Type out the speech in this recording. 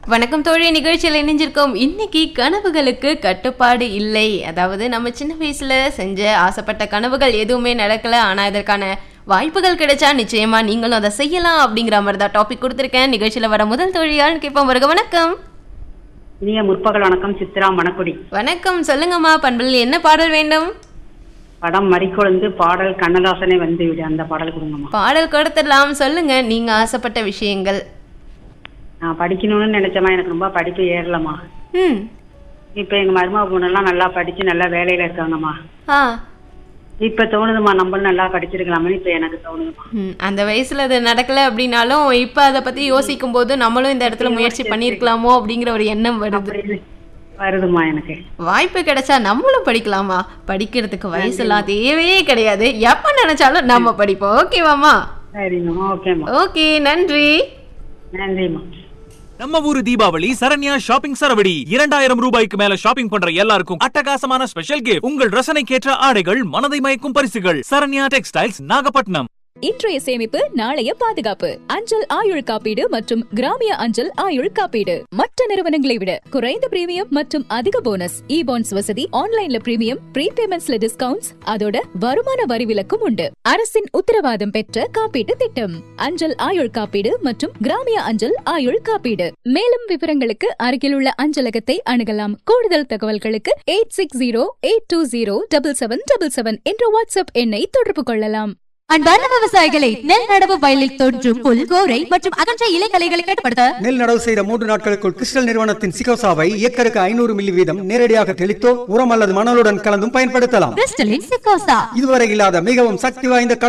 வணக்கம் தோழி நிகழ்ச்சியில் இணைஞ்சிருக்கோம் இன்னைக்கு கனவுகளுக்கு கட்டுப்பாடு இல்லை அதாவது நம்ம சின்ன வயசுல செஞ்ச ஆசைப்பட்ட கனவுகள் எதுவுமே நடக்கல ஆனா இதற்கான வாய்ப்புகள் கிடைச்சா நிச்சயமா நீங்களும் அதை செய்யலாம் அப்படிங்கிற மாதிரி தான் டாபிக் கொடுத்துருக்கேன் நிகழ்ச்சியில வர முதல் தோழியான்னு கேட்போம் வருக வணக்கம் இனிய முற்பகல் வணக்கம் சித்ரா மணக்குடி வணக்கம் சொல்லுங்கம்மா பண்பில் என்ன பாடல் வேண்டும் படம் மறிக்கொழுந்து பாடல் கண்ணதாசனே வந்து விடு அந்த பாடல் கொடுங்கம்மா பாடல் கொடுத்துடலாம் சொல்லுங்க நீங்க ஆசைப்பட்ட விஷயங்கள் நான் படிக்கணும்னு நினைச்சேம்மா எனக்கு ரொம்ப படிப்பு ஏறலம்மா ம் இப்ப எங்க மருமக பொண்ணெல்லாம் நல்லா படிச்சு நல்ல வேலையில இருக்காங்கம்மா ஆ இப்ப தோணுதுமா நம்மளும் நல்லா படிச்சிருக்கலாமே இப்ப எனக்கு தோணுதுமா ம், அந்த வயசுல அது நடக்கல அப்படின்னாலும் இப்ப அதை பத்தி யோசிக்கும் போது நம்மளும் இந்த இடத்துல முயற்சி பண்ணியிருக்கலாமோ அப்படிங்கிற ஒரு எண்ணம் வருது அப்படின்னு வருதுமா எனக்கு வாய்ப்பு கிடைச்சா நம்மளும் படிக்கலாமா படிக்கிறதுக்கு வயசுலாம் தேவையே கிடையாது எப்ப நினைச்சாலும் நம்ம படிப்போம் ஓகேவாமா சரிங்கம்மா ஓகேம்மா ஓகே நன்றி நன்றிம்மா நம்ம ஊரு தீபாவளி சரண்யா ஷாப்பிங் சரவடி இரண்டாயிரம் ரூபாய்க்கு மேல ஷாப்பிங் பண்ற எல்லாருக்கும் அட்டகாசமான ஸ்பெஷல் கிஃப்ட் உங்கள் ரசனைக்கேற்ற ஆடைகள் மனதை மயக்கும் பரிசுகள் சரண்யா டெக்ஸ்டைல்ஸ் நாகப்பட்டினம் இன்றைய சேமிப்பு நாளைய பாதுகாப்பு அஞ்சல் ஆயுள் காப்பீடு மற்றும் கிராமிய அஞ்சல் ஆயுள் காப்பீடு மற்ற நிறுவனங்களை விட குறைந்த பிரீமியம் மற்றும் அதிக போனஸ் இ பாண்ட்ஸ் வசதி ஆன்லைன்ல பிரீமியம் ப்ரீபேமெண்ட்ஸ்ல டிஸ்கவுண்ட்ஸ் அதோட வருமான வரி விலக்கும் உண்டு அரசின் உத்தரவாதம் பெற்ற காப்பீட்டு திட்டம் அஞ்சல் ஆயுள் காப்பீடு மற்றும் கிராமிய அஞ்சல் ஆயுள் காப்பீடு மேலும் விவரங்களுக்கு அருகிலுள்ள அஞ்சலகத்தை அணுகலாம் கூடுதல் தகவல்களுக்கு eight six zero eight two zero double seven double seven என்ற வாட்ஸ்அப் எண்ணை தொடர்பு கொள்ளலாம் அன்பார்ந்த விவசாயிகளை நெல் நடவு வயலில் தோன்றும் புல் கோரை மற்றும் அகன்ற இலைகளைகளை கட்டுப்படுத்த நெல் நடவு செய்த மூன்று நாட்களுக்குள் கிறிஸ்டல் நிறுவனத்தின் சிகோசாவை ஏக்கருக்கு ஐநூறு மில்லி வீதம் நேரடியாக தெளித்தோ உரம் அல்லது மணலுடன் கலந்தும் பயன்படுத்தலாம் கிறிஸ்டலின் சிக்கோசா இதுவரை இல்லாத மிகவும் சக்தி வாய்ந்த